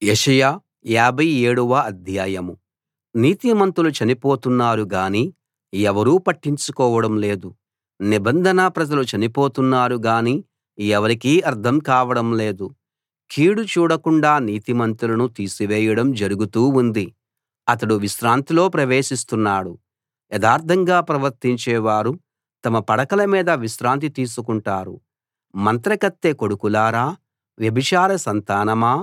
యెషయా యాభై ఏడవ అధ్యాయం నీతిమంతులు చనిపోతున్నారు గాని ఎవరూ పట్టించుకోవడం లేదు నిబంధన ప్రజలు చనిపోతున్నారు గాని ఎవరికీ అర్థం కావడం లేదు కీడు చూడకుండా నీతిమంతులను తీసివేయడం జరుగుతూ ఉంది అతడు విశ్రాంతిలో ప్రవేశిస్తున్నాడు యథార్థంగా ప్రవర్తించేవారు తమ పడకల మీద విశ్రాంతి తీసుకుంటారు మంత్రగత్తె కొడుకులారా వ్యభిచార సంతానమా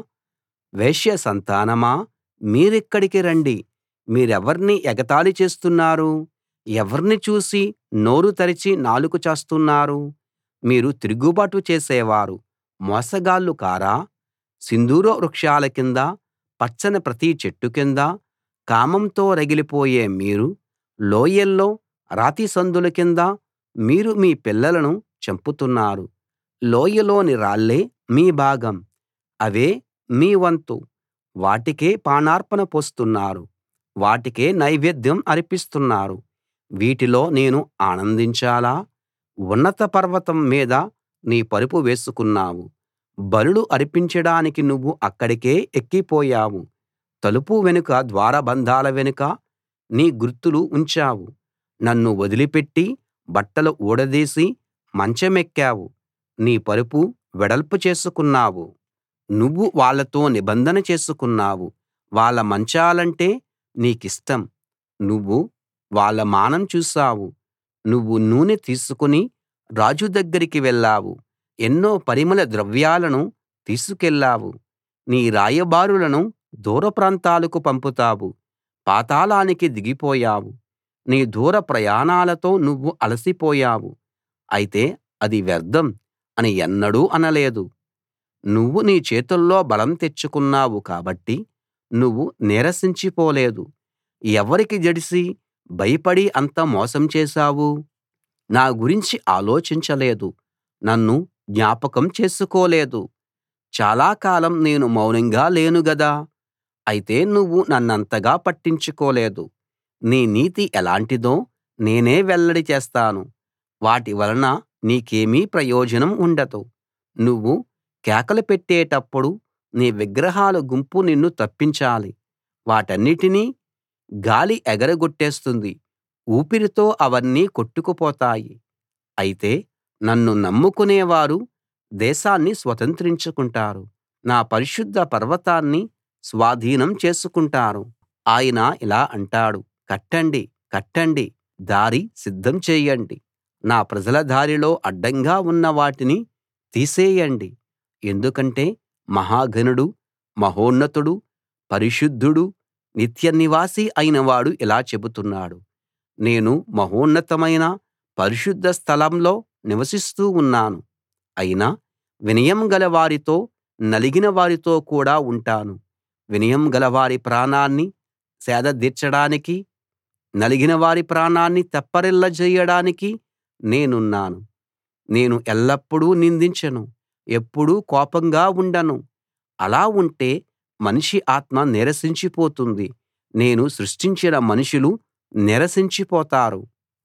వేశ్య సంతానమా మీరిక్కడికి రండి మీరెవర్ని ఎగతాళి చేస్తున్నారు ఎవర్ని చూసి నోరు తెరచి నాలుక చాస్తున్నారు మీరు తిరుగుబాటు చేసేవారు మోసగాళ్ళు కారా సింధూర వృక్షాల కింద పచ్చని ప్రతి చెట్టు కింద కామంతో రగిలిపోయే మీరు లోయల్లో రాతి సందుల కింద మీరు మీ పిల్లలను చంపుతున్నారు లోయలోని రాళ్ళే మీ భాగం అవే మీ వంతు వాటికే పానార్పణ పోస్తున్నారు వాటికే నైవేద్యం అర్పిస్తున్నారు వీటిలో నేను ఆనందించాలా ఉన్నత పర్వతం మీద నీ పరుపు వేసుకున్నావు బలులు అర్పించడానికి నువ్వు అక్కడికే ఎక్కిపోయావు తలుపు వెనుక ద్వారబంధాల వెనుక నీ గుర్తులు ఉంచావు నన్ను వదిలిపెట్టి బట్టలు ఊడదీసి మంచమెక్కావు నీ పరుపు వెడల్పు చేసుకున్నావు నువ్వు వాళ్ళతో నిబంధన చేసుకున్నావు వాళ్ళ మంచాలంటే నీకిష్టం నువ్వు వాళ్ళ మానం చూశావు నువ్వు నూనె తీసుకుని రాజు దగ్గరికి వెళ్ళావు ఎన్నో పరిమళ ద్రవ్యాలను తీసుకెళ్ళావు నీ రాయబారులను దూర ప్రాంతాలకు పంపుతావు పాతాళానికి దిగిపోయావు నీ దూర ప్రయాణాలతో నువ్వు అలసిపోయావు అయితే అది వ్యర్థం అని ఎన్నడూ అనలేదు నువ్వు నీ చేతుల్లో బలం తెచ్చుకున్నావు కాబట్టి నువ్వు నీరసించిపోలేదు ఎవరికి జడిసి భయపడి అంత మోసం చేశావు నా గురించి ఆలోచించలేదు నన్ను జ్ఞాపకం చేసుకోలేదు చాలా కాలం నేను మౌనంగా లేను గదా అయితే నువ్వు నన్నంతగా పట్టించుకోలేదు నీ నీతి ఎలాంటిదో నేనే వెల్లడి చేస్తాను వాటి వలన నీకేమీ ప్రయోజనం ఉండదు నువ్వు కేకలు పెట్టేటప్పుడు నీ విగ్రహాల గుంపు నిన్ను తప్పించాలి వాటన్నిటినీ గాలి ఎగరగొట్టేస్తుంది ఊపిరితో అవన్నీ కొట్టుకుపోతాయి అయితే నన్ను నమ్ముకునేవారు దేశాన్ని స్వతంత్రించుకుంటారు నా పరిశుద్ధ పర్వతాన్ని స్వాధీనం చేసుకుంటారు ఆయన ఇలా అంటాడు కట్టండి కట్టండి దారి సిద్ధం చేయండి నా ప్రజల దారిలో అడ్డంగా ఉన్న వాటిని తీసేయండి ఎందుకంటే మహాఘనుడు మహోన్నతుడు పరిశుద్ధుడు నిత్య నివాసి అయినవాడు ఇలా చెబుతున్నాడు నేను మహోన్నతమైన పరిశుద్ధ స్థలంలో నివసిస్తూ ఉన్నాను అయినా వినయం గల వారితో నలిగిన వారితో కూడా ఉంటాను వినయం గలవారి ప్రాణాన్ని సేదదీర్చడానికి నలిగిన వారి ప్రాణాన్ని తెప్పరిల్లజేయడానికి నేనున్నాను నేను ఎల్లప్పుడూ నిందించను ఎప్పుడూ కోపంగా ఉండను అలా ఉంటే మనిషి ఆత్మ నీరసించిపోతుంది నేను సృష్టించిన మనుషులు నీరసించిపోతారు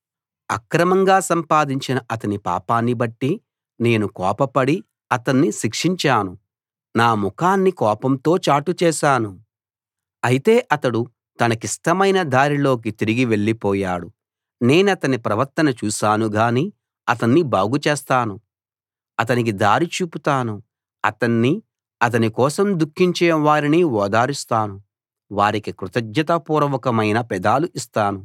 అక్రమంగా సంపాదించిన అతని పాపాన్ని బట్టి నేను కోపపడి అతన్ని శిక్షించాను నా ముఖాన్ని కోపంతో చాటు చేశాను అయితే అతడు తనకిష్టమైన దారిలోకి తిరిగి వెళ్ళిపోయాడు నేనతని ప్రవర్తన చూశాను గాని అతన్ని బాగు చేస్తాను అతనికి దారి చూపుతాను అతన్ని అతని కోసం దుఃఖించే వారిని ఓదారుస్తాను వారికి కృతజ్ఞతాపూర్వకమైన పెదాలు ఇస్తాను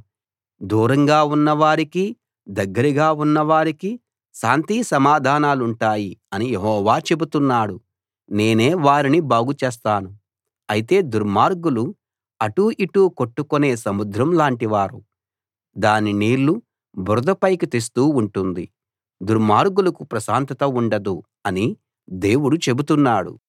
దూరంగా ఉన్నవారికి దగ్గరగా ఉన్నవారికి శాంతి సమాధానాలుంటాయి అని యెహోవా చెబుతున్నాడు నేనే వారిని బాగు చేస్తాను అయితే దుర్మార్గులు అటూ ఇటూ కొట్టుకునే సముద్రం లాంటివారు దాని నీళ్లు బురద పైకి తెస్తూ ఉంటుంది దుర్మార్గులకు ప్రశాంతత ఉండదు అని దేవుడు చెబుతున్నాడు